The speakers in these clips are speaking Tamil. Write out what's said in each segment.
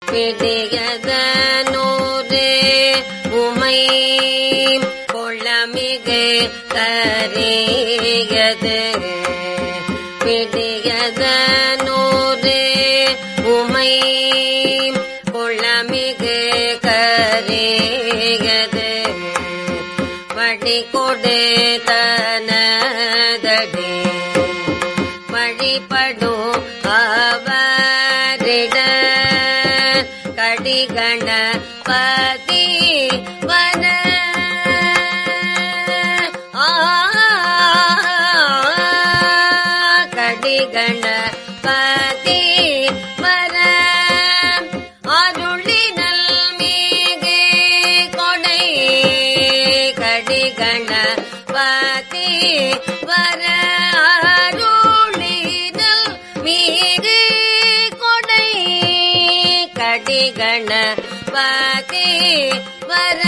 பிடியத நூறு உமை கொள்ளமிகு கரியது பிடியத நூறு உமை கொள்ளமிகு கரியது வழி கொடு தனதடி வழிபடும் அவரிட கடிகண பதி வர ஆ, கடிகண பதி வர அருளினல் மீது கொடை கடிகண பதி வர அருளினல் மீது கொடை கடிகண பதி வர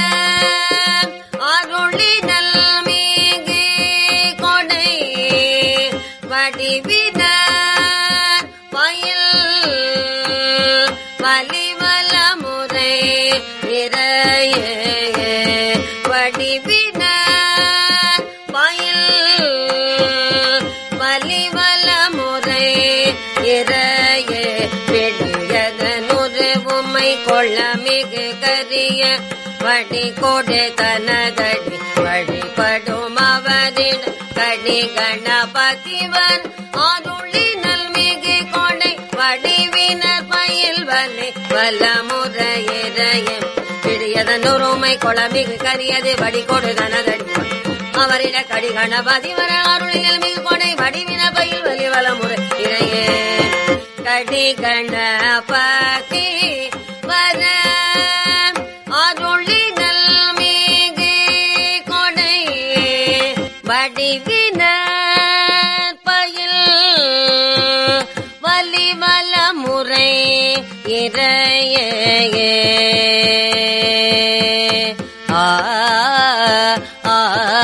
அருளினல் மீது கொடை வடிவின பயில் வலிவல முறை இறையே வடிவின பயில் வலிவல முறை இறையே பெரியதனுறு உம்மை கொள்ள மிகு கரிய வடி கொடு தனதடி வழிபடும் அவரின் கடி கணபதிவன் அருளினல் மிகு கொடை வடிவினர் பயில் வலை வலமுறையிறையும் பெரியதனுருமை கொளமிகு கரியது வடி கொடு தனதடி அவரிட கடி கணபதி வர அருளினல் மிகு கொடை வடிவின பயில் வலி வலமுறை இறையே கடி கணபதி வர அருளினல் மிகு கொடை வடிவின பயில் வலிவல முறை இறையே ஆ ஆ,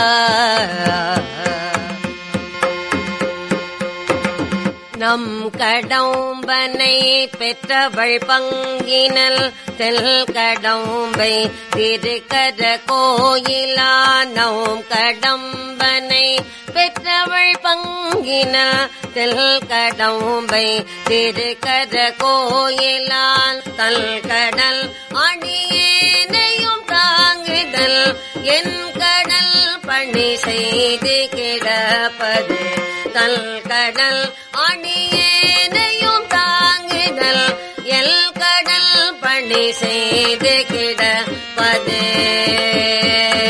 நம் கடம்பனை பெற்றவள் பங்கினல் தெல் கடம்பை திருக்கர கோயிலானோம் கடம்பனை பெற்றவள் பங்கின தெல் கடம்பை திருக்கர கோயிலான் தல் கடல் அடியேனையும் தாங்குதல் என் கடல் பணி செய்து கிடப்பது தல் கடல் அடியேனையும் தாங்குதல் எல் கடல் பணி செய்து கிடப்பது